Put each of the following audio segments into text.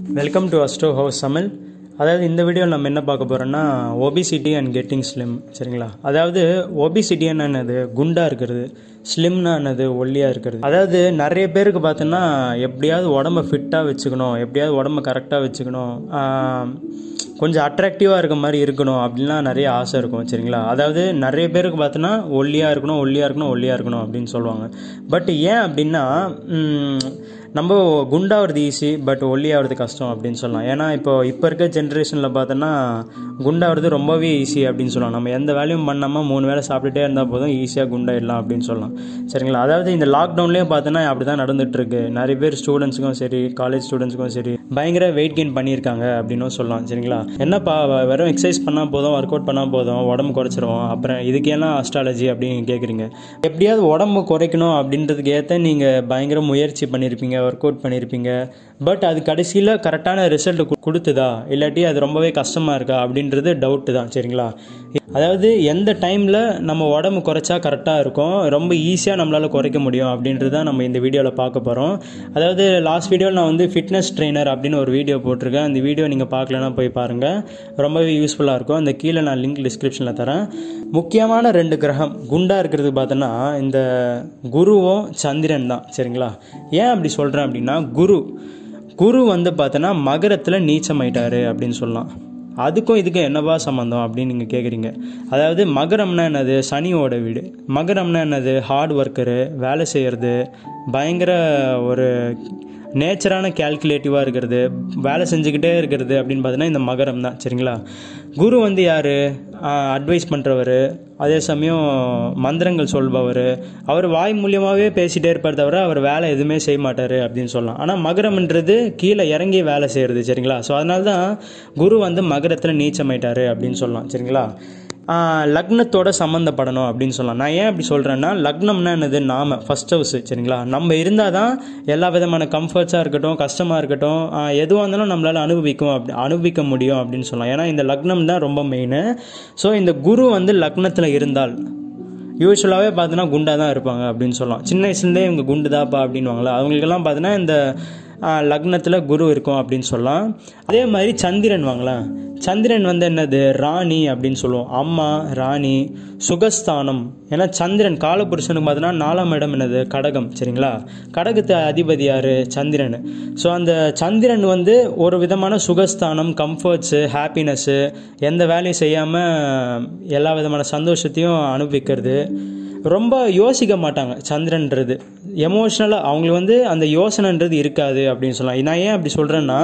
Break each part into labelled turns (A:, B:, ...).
A: welcome to அஸ்டோ house சமல் அதாவது இந்த வீடியோவில் நம்ம என்ன பார்க்க போகிறோம்னா ஒபிசிட்டி அண்ட் கெட்டிங் ஸ்லிம் சரிங்களா அதாவது ஒபிசிட்டி என்னது குண்டாக இருக்கிறது ஸ்லிம்னா என்னது ஒல்லியாக இருக்கிறது அதாவது நிறைய பேருக்கு பார்த்தோன்னா எப்படியாவது உடம்ப ஃபிட்டாக வச்சுக்கணும் எப்படியாவது உடம்ப கரெக்டாக வச்சுக்கணும் ஆஹ், கொஞ்சம் அட்ராக்டிவாக இருக்க மாதிரி இருக்கணும் அப்படின்லாம் நிறைய ஆசை இருக்கும் சரிங்களா அதாவது நிறைய பேருக்கு பார்த்தோன்னா ஒல்லியாக இருக்கணும் ஒல்லியாக இருக்கணும் ஒல்லியாக இருக்கணும் அப்படின்னு சொல்லுவாங்க பட் ஏன் அப்படின்னா ம், நம்ம குண்டாகிறது ஈஸி பட் ஒல்லியாகிறது கஷ்டம் அப்படின்னு சொல்லலாம் ஏன்னா இப்போ இப்போ இருக்க ஜென்ரேஷனில் பார்த்தோன்னா குண்டாகிறது ரொம்பவே ஈஸி அப்படின்னு சொல்லலாம் நம்ம எந்த வேலையும் பண்ணாமல் மூணு வேளை சாப்பிட்டுட்டே இருந்தால் போதும் ஈஸியாக குண்டாயிடலாம் அப்படின்னு சொல்லலாம் சரிங்களா அதாவது இந்த லாக்டவுன்லேயே பார்த்தோன்னா அப்படி தான் நடந்துகிட்ருக்கு நிறைய பேர் ஸ்டூடெண்ட்ஸுக்கும் சரி காலேஜ் ஸ்டூடெண்ட்ஸுக்கும் சரி பயங்கர வெயிட் கெயின் பண்ணியிருக்காங்க அப்படின்னும் சொல்லலாம் சரிங்களா என்னப்பா வ- வெறும் எக்ஸசைஸ் பண்ணால் போதும் ஒர்க் அவுட் பண்ணால் போதும் உடம்பு குறைச்சிருவோம் அப்புறம் இதுக்கெல்லாம் அஸ்ட்ராலஜி அப்படின்னு கேட்குறீங்க எப்படியாவது உடம்பு குறைக்கணும் அப்படின்றதுக்கு ஏற்ற நீங்கள் பயங்கர முயற்சி பண்ணியிருப்பீங்க ஒர்க் அவுட் பண்ணியிருப்பீங்க பட் அது கடைசியில் கரெக்டான ரிசல்ட் கொடுத்துதா இல்லாட்டி அது ரொம்பவே கஷ்டமாக இருக்கா அப்படின்றது டவுட்டு தான் சரிங்களா அதாவது எந்த டைமில் நம்ம உடம்பு குறைச்சா கரெக்டாக இருக்கும் ரொம்ப ஈஸியாக நம்மளால் குறைக்க முடியும் அப்படின்றது தான் நம்ம இந்த வீடியோவில் பார்க்க போகிறோம் அதாவது லாஸ்ட் வீடியோவில் நான் வந்து ஃபிட்னஸ் ட்ரெயினர் அப்படின்னு ஒரு வீடியோ போட்டிருக்கேன் அந்த வீடியோ நீங்கள் பார்க்கலன்னா போய் பாருங்கள் ரொம்பவே யூஸ்ஃபுல்லாக இருக்கும் அந்த கீழே நான் லிங்க் டிஸ்கிரிப்ஷனில் தரேன் முக்கியமான ரெண்டு கிரகம் குண்டாக இருக்கிறது பார்த்தோன்னா இந்த குருவும் சந்திரன் தான் சரிங்களா ஏன் அப்படி சொல்கிறேன் அப்படின்னா குரு குரு வந்து பார்த்தோன்னா மகரத்தில் நீச்சமாயிட்டாரு அப்படின்னு சொல்லலாம் அதுக்கும் இதுக்கும் என்னவா சம்மந்தம் அப்படின்னு நீங்கள் கேட்குறீங்க அதாவது மகரம்னா என்னது சனியோட வீடு மகரம்னா என்னது ஹார்ட் ஒர்க்கரு வேலை செய்கிறது பயங்கர ஒரு நேச்சரான கேல்குலேட்டிவாக இருக்கிறது வேலை செஞ்சுக்கிட்டே இருக்கிறது அப்படின்னு பார்த்தீங்கன்னா இந்த மகரம் தான் சரிங்களா குரு வந்து யார் அட்வைஸ் பண்ணுறவர் அதே சமயம் மந்திரங்கள் சொல்பவர் அவர் வாய் மூலியமாகவே பேசிகிட்டே இருப்பார் தவிர அவர் வேலை எதுவுமே செய்ய மாட்டார் அப்படின்னு சொல்லலாம் ஆனால் மகரம்ன்றது கீழே இறங்கி வேலை செய்கிறது சரிங்களா ஸோ அதனால தான் குரு வந்து மகரத்தில் நீச்சமாயிட்டாரு அப்படின்னு சொல்லலாம் சரிங்களா ஆஹ் லக்னத்தோட சம்மந்தப்படணும் அப்படின்னு சொல்லலாம் நான் ஏன் அப்படி சொல்கிறேன்னா லக்னம்னா என்னது நாம ஃபர்ஸ்ட் ஹவுஸ் சரிங்களா நம்ம இருந்தால் தான் எல்லா விதமான கம்ஃபர்ட்ஸாக இருக்கட்டும் கஷ்டமாக இருக்கட்டும் ஆஹ் எதுவாக இருந்தாலும் நம்மளால் அனுபவிக்கும் அப்படி அனுபவிக்க முடியும் அப்படின்னு சொல்லலாம் ஏன்னா இந்த லக்னம் தான் ரொம்ப மெயின் ஸோ இந்த குரு வந்து லக்னத்தில் இருந்தால் யூஸ்வலாகவே பார்த்தீங்கன்னா குண்டாக தான் இருப்பாங்க அப்படின்னு சொல்லலாம் சின்ன வயசுலேருந்தே இவங்க குண்டு தாப்பா அப்படின்வாங்களா அவங்களுக்கெல்லாம் பார்த்தீங்கன்னா இந்த லக்னத்தில் குரு இருக்கும் அப்படின்னு சொல்லலாம் அதே மாதிரி சந்திரன் வாங்களேன் சந்திரன் வந்து என்னது ராணி அப்படின்னு சொல்லுவோம் அம்மா ராணி சுகஸ்தானம் ஏன்னா சந்திரன் காலபுருஷனுக்கு பார்த்தீங்கன்னா நாலாம் இடம் என்னது கடகம் சரிங்களா கடகத்து அதிபதி யார் சந்திரன் ஸோ அந்த சந்திரன் வந்து ஒரு விதமான சுகஸ்தானம் கம்ஃபர்ட்ஸு ஹாப்பினஸ்ஸு எந்த வேலையும் செய்யாமல் எல்லா விதமான சந்தோஷத்தையும் அனுபவிக்கிறது ரொம்ப யோசிக்க மாட்டாங்க சந்திரன்றது எமோஷ்னலாக அவங்களுக்கு வந்து அந்த யோசனைன்றது இருக்காது அப்படின்னு சொல்லலாம் நான் ஏன் அப்படி சொல்கிறேன்னா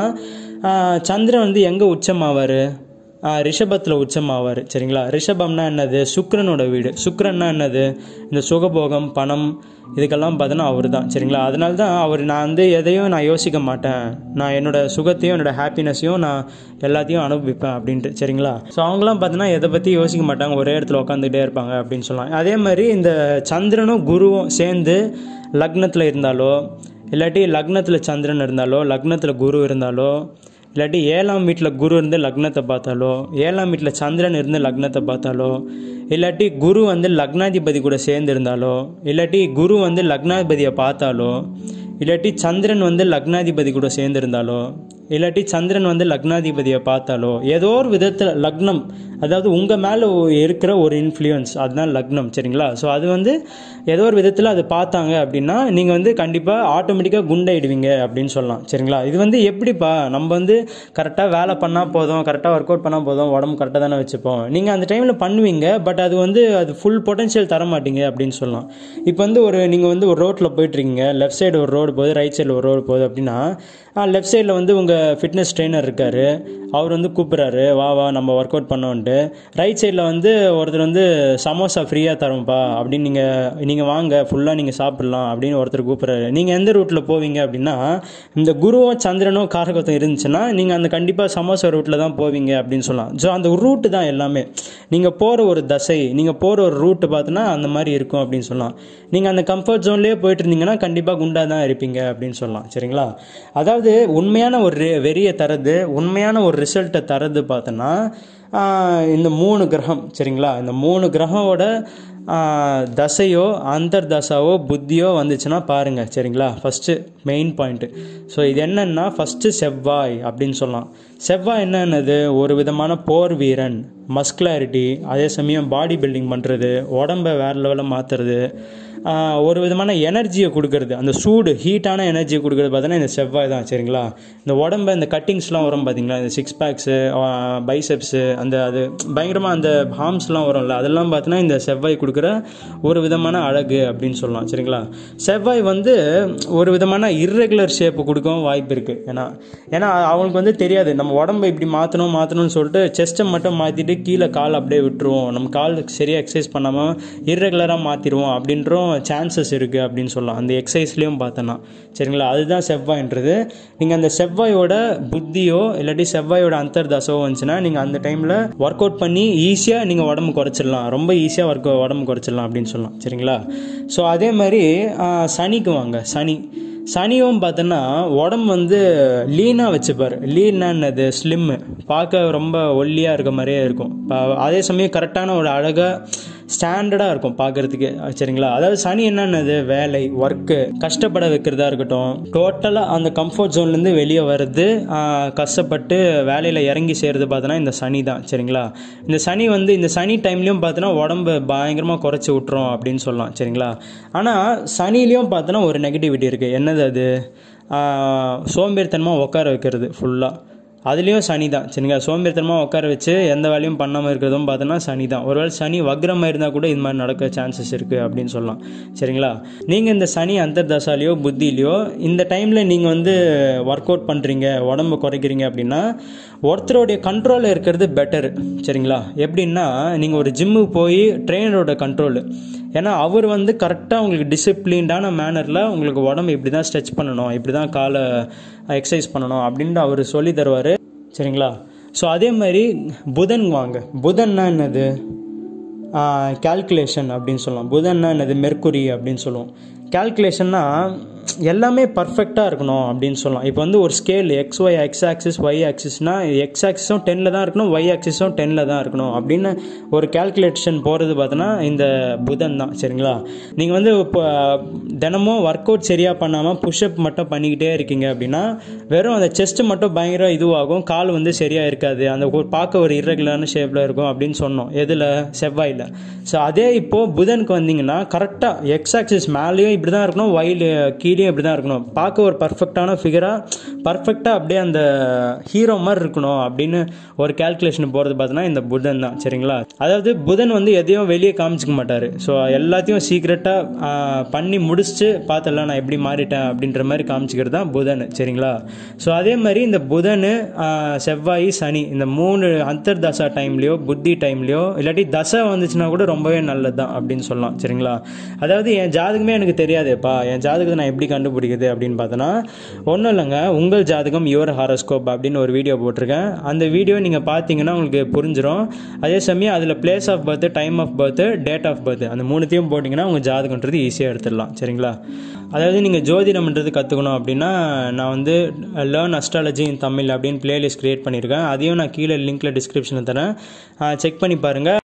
A: சந்திரன் வந்து எங்கே உச்சமாவார் ரிஷபத்தில் உச்சமாவார் சரிங்களா ரிஷபம்னா என்னது சுக்கிரனோட வீடு சுக்கிரன்னா என்னது இந்த சுகபோகம் பணம் இதுக்கெல்லாம் பார்த்தோன்னா அவர் தான் சரிங்களா அதனால தான் அவர் நான் வந்து எதையும் நான் யோசிக்க மாட்டேன் நான் என்னோட சுகத்தையும் என்னோட ஹாப்பினஸையும் நான் எல்லாத்தையும் அனுபவிப்பேன் அப்படின்ட்டு சரிங்களா ஸோ அவங்களாம் பார்த்தோன்னா எதை பற்றி யோசிக்க மாட்டாங்க ஒரே இடத்துல உட்காந்துக்கிட்டே இருப்பாங்க அப்படின்னு சொல்லலாம் அதே மாதிரி இந்த சந்திரனும் குருவும் சேர்ந்து லக்னத்தில் இருந்தாலோ இல்லாட்டி லக்னத்தில் சந்திரன் இருந்தாலோ லக்னத்தில் குரு இருந்தாலோ இல்லாட்டி ஏழாம் வீட்டில் குரு இருந்து லக்னத்தை பார்த்தாலோ ஏழாம் வீட்டில் சந்திரன் இருந்து லக்னத்தை பார்த்தாலோ இல்லாட்டி குரு வந்து லக்னாதிபதி கூட சேர்ந்து இருந்தாலோ இல்லாட்டி குரு வந்து லக்னாதிபதியை பார்த்தாலோ இல்லாட்டி சந்திரன் வந்து லக்னாதிபதி கூட சேர்ந்து இருந்தாலோ இல்லாட்டி சந்திரன் வந்து லக்னாதிபதியை பார்த்தாலோ ஏதோ ஒரு விதத்தில் லக்னம் அதாவது உங்கள் மேலே இருக்கிற ஒரு இன்ஃப்ளூயன்ஸ் அதுதான் லக்னம் சரிங்களா ஸோ அது வந்து ஏதோ ஒரு விதத்தில் அது பார்த்தாங்க அப்படின்னா நீங்கள் வந்து கண்டிப்பாக ஆட்டோமேட்டிக்காக குண்டாயிடுவீங்க அப்படின்னு சொல்லலாம் சரிங்களா இது வந்து எப்படிப்பா நம்ம வந்து கரெக்டாக வேலை பண்ணால் போதும் கரெக்டாக ஒர்க் அவுட் பண்ணால் போதும் உடம்பு கரெக்டாக தானே வச்சுப்போம் நீங்கள் அந்த டைமில் பண்ணுவீங்க பட் அது வந்து அது ஃபுல் பொட்டன்ஷியல் தர மாட்டீங்க அப்படின்னு சொல்லலாம் இப்போ வந்து ஒரு நீங்கள் வந்து ஒரு ரோட்டில் போயிட்டுருக்கீங்க லெஃப்ட் சைடு ஒரு ரோடு போகுது ரைட் சைடில் ஒரு ரோடு போகுது அப்படின்னா லெஃப்ட் சைடில் வந்து உங்கள் ஃபிட்னஸ் ட்ரெயினர் இருக்கார் அவர் வந்து கூப்பிட்றாரு வா வா நம்ம ஒர்க் அவுட் பண்ணோன்ட்டு ரைட் சைடில் வந்து ஒருத்தர் வந்து சமோசா ஃப்ரீயாக தரோம்ப்பா அப்படின்னு நீங்கள் நீங்கள் வாங்க ஃபுல்லாக நீங்கள் சாப்பிட்லாம் அப்படின்னு ஒருத்தர் கூப்பிட்றாரு நீங்கள் எந்த ரூட்டில் போவீங்க அப்படின்னா இந்த குருவும் சந்திரனும் காரகத்தும் இருந்துச்சுன்னா நீங்கள் அந்த கண்டிப்பாக சமோசா ரூட்டில் தான் போவீங்க அப்படின்னு சொல்லலாம் ஸோ அந்த ரூட்டு தான் எல்லாமே நீங்கள் போகிற ஒரு தசை நீங்கள் போகிற ஒரு ரூட்டு பார்த்தோன்னா அந்த மாதிரி இருக்கும் அப்படின்னு சொல்லலாம் நீங்கள் அந்த கம்ஃபர்ட் ஜோன்லேயே போயிட்டு இருந்தீங்கன்னா கண்டிப்பாக குண்டாக தான் இருப்பீங்க அப்படின்னு சொல்லலாம் சரிங்களா அதாவது உண்மையான ஒரு வெறியை தரது உண்மையான ஒரு ரிசல்ட்டை தரது பார்த்தோன்னா ஆஹ் இந்த மூணு கிரகம் சரிங்களா இந்த மூணு கிரகோட ஆஹ் தசையோ அந்தர் தசாவோ புத்தியோ வந்துச்சுன்னா பாருங்கள் சரிங்களா ஃபஸ்ட்டு மெயின் பாயிண்ட்டு ஸோ இது என்னன்னா ஃபஸ்ட்டு செவ்வாய் அப்படின்னு சொல்லலாம் செவ்வாய் என்னன்னது ஒரு விதமான போர் வீரன் மஸ்குலாரிட்டி அதே சமயம் பாடி பில்டிங் பண்ணுறது உடம்பை வேறு லெவலில் மாற்றுறது ஒரு விதமான எனர்ஜியை கொடுக்கறது அந்த சூடு ஹீட்டான எனர்ஜியை கொடுக்கறது பார்த்தீங்கன்னா இந்த செவ்வாய் தான் சரிங்களா இந்த உடம்பு இந்த கட்டிங்ஸ்லாம் வரும் பார்த்தீங்களா இந்த சிக்ஸ் பேக்ஸு பைசெப்ஸு அந்த அது பயங்கரமாக அந்த ஹார்ம்ஸ்லாம் வரும்ல அதெல்லாம் பார்த்தீங்கன்னா இந்த செவ்வாய் கொடுக்குற ஒரு விதமான அழகு அப்படின்னு சொல்லலாம் சரிங்களா செவ்வாய் வந்து ஒரு விதமான இர்ரெகுலர் ஷேப்பு கொடுக்கவும் வாய்ப்பு இருக்குது ஏன்னா ஏன்னா அவங்களுக்கு வந்து தெரியாது நம்ம உடம்பை இப்படி மாற்றணும் மாற்றணும்னு சொல்லிட்டு செஸ்ட்டை மட்டும் மாற்றிட்டு கீழே கால் அப்படியே விட்டுருவோம் நம்ம கால் சரியாக எக்ஸசைஸ் பண்ணாமல் இர்ரெகுலராக மாற்றிடுவோம் அப்படின்றோம் சான்சஸ் இருக்குது அப்படின்னு சொல்லலாம் அந்த எக்ஸசைஸ்லேயும் பார்த்தோன்னா சரிங்களா அதுதான் செவ்வாய்ன்றது நீங்கள் அந்த செவ்வாயோட புத்தியோ இல்லாட்டி செவ்வாயோட அந்தர்தாசோ வந்துச்சுன்னா நீங்கள் அந்த டைமில் ஒர்க் அவுட் பண்ணி ஈஸியாக நீங்கள் உடம்பு குறைச்சிடலாம் ரொம்ப ஈஸியாக ஒர்க் உடம்பு குறைச்சிடலாம் அப்படின்னு சொல்லலாம் சரிங்களா ஸோ அதே மாதிரி ஆஹ், சனிக்கு வாங்க சனி சனியும் பார்த்தோன்னா உடம்பு வந்து லீனாக வச்சுப்பார் லீனான்னது ஸ்லிம்மு பார்க்க ரொம்ப ஒல்லியாக இருக்க மாதிரியே இருக்கும் ப- அதே சமயம் கரெக்டான ஒரு அழகாக ஸ்டாண்டர்டாக இருக்கும் பார்க்கறதுக்கு சரிங்களா அதாவது சனி என்னன்னது வேலை ஒர்க்கு கஷ்டப்பட வைக்கிறதா இருக்கட்டும் டோட்டலாக அந்த கம்ஃபர்ட் ஜோன்லேருந்து வெளியே வர்றது ஆஹ், கஷ்டப்பட்டு வேலையில் இறங்கி செய்கிறது பார்த்தோன்னா இந்த சனி தான் சரிங்களா இந்த சனி வந்து இந்த சனி டைம்லேயும் பார்த்தோன்னா உடம்பு பயங்கரமாக குறைச்சி விட்டுரும் அப்படின்னு சொல்லலாம் சரிங்களா ஆனால் சனிலையும் பார்த்தோன்னா ஒரு நெகட்டிவிட்டி இருக்குது என்னது அது ஆஹ், சோம்பேறித்தனமாக உட்கார வைக்கிறது ஃபுல்லாக அதுலேயும் சனி தான் சரிங்களா சோம்பேறித்தனமாக உட்கார வச்சு எந்த வேலையும் பண்ணாமல் இருக்கிறதும் பார்த்தோன்னா சனி தான் ஒருவேளை சனி வக்ரமாக இருந்தால் கூட இது மாதிரி நடக்க சான்சஸ் இருக்குது அப்படின்னு சொல்லலாம் சரிங்களா நீங்கள் இந்த சனி அந்தர்தசாலையோ புத்திலையோ இந்த டைமில் நீங்கள் வந்து ஒர்க் அவுட் பண்ணுறீங்க உடம்பு குறைக்கிறீங்க அப்படின்னா ஒருத்தருடைய கண்ட்ரோலில் இருக்கிறது பெட்டர் சரிங்களா எப்படின்னா நீங்கள் ஒரு ஜிம்முக்கு போய் ட்ரெயினரோட கண்ட்ரோலு ஏன்னா அவர் வந்து கரெக்டாக உங்களுக்கு டிசிப்ளின்டான மேனரில் உங்களுக்கு உடம்பு இப்படி தான் ஸ்ட்ரெச் பண்ணணும் இப்படி தான் காலை எக்ஸசைஸ் பண்ணணும் அப்படின்ட்டு அவர் சொல்லி தருவார் சரிங்களா ஸோ அதே மாதிரி புதன் வாங்க புதன்னா என்னது கால்குலேஷன் அப்படின்னு சொல்லலாம் புதன்னா என்னது மெர்க்குரி அப்படின்னு சொல்லுவோம் கால்குலேஷன்னா எல்லாமே பர்ஃபெக்டாக இருக்கணும் அப்படின்னு சொல்லலாம் இப்போ வந்து ஒரு scale X Y X axis Y ஆக்சிஸ்னா எக்ஸ் ஆக்சிஸும் டென்னில் தான் இருக்கணும் ஒய் ஆக்சிஸும் டென்னில் தான் இருக்கணும் அப்படின்னு ஒரு கால்குலேஷன் போகிறது பார்த்தோன்னா இந்த புதன் தான் சரிங்களா நீங்கள் வந்து இப்போ தினமும் ஒர்க் அவுட் சரியாக பண்ணாமல் புஷ்அப் மட்டும் பண்ணிக்கிட்டே இருக்கீங்க அப்படின்னா வெறும் அந்த செஸ்ட் மட்டும் பயங்கர இதுவாகும் கால் வந்து சரியாக இருக்காது அந்த ஒரு பார்க்க ஒரு இர்ரெகுலரான ஷேப்பில் இருக்கும் அப்படின்னு சொன்னோம் எதில் செவ்வாயில் ஸோ அதே இப்போது புதனுக்கு வந்தீங்கன்னா கரெக்டாக எக்ஸ் ஆக்சிஸ் மேலேயும் இப்படி தான் இருக்கணும் ஒயில் கீழேயும் இப்படி தான் இருக்கணும் பார்க்க ஒரு பர்ஃபெக்டான ஃபிகராக பர்ஃபெக்டாக அப்படியே அந்த ஹீரோ மாதிரி இருக்கணும் அப்படின்னு ஒரு கால்குலேஷன் போகிறது பார்த்தோன்னா இந்த புதன் தான் சரிங்களா அதாவது புதன் வந்து எதையும் வெளியே காமிச்சிக்க மாட்டார் ஸோ எல்லாத்தையும் சீக்ரெட்டாக பண்ணி முடிச்சுட்டு பார்த்தல நான் எப்படி மாறிட்டேன் அப்படின்ற மாதிரி காமிச்சிக்கிறது தான் புதன் சரிங்களா ஸோ அதே மாதிரி இந்த புதன் ஆஹ், செவ்வாய் சனி இந்த மூணு அந்தர் தசா டைம்லையோ புத்தி டைம்லையோ இல்லாட்டி தசை வந்துச்சுன்னா கூட ரொம்பவே நல்லது தான் அப்படின்னு சொல்லலாம் சரிங்களா அதாவது என் ஜாதகமே எனக்கு தெரியாதேப்பா என் ஜாதகத்தை நான் எப்படி கண்டுபிடிக்குது அப்படின்னு பார்த்தோன்னா ஒன்றும் இல்லைங்க உங்கள் ஜாதகம் யுவர் ஹாரோஸ்கோப் அப்படின்னு ஒரு வீடியோ போட்டிருக்கேன் அந்த வீடியோ நீங்கள் பார்த்தீங்கன்னா உங்களுக்கு புரிஞ்சிடும் அதே சமயம் அதில் place of birth time of birth date of birth அந்த மூணுத்தையும் போட்டிங்கன்னா உங்கள் ஜாதகன்றது ஈஸியாக எடுத்துடலாம் சரிங்களா அதாவது நீங்கள் ஜோதிடம்ன்றது கற்றுக்கணும் அப்படின்னா நான் வந்து லேர்ன் அஸ்ட்ராலஜி இன் தமிழ் அப்படின்னு பிளேலிஸ்ட் க்ரியேட் பண்ணியிருக்கேன் அதையும் நான் கீழே லிங்க்கில் டிஸ்கிரிப்ஷனில் தரேன் செக் பண்ணி பாருங்கள்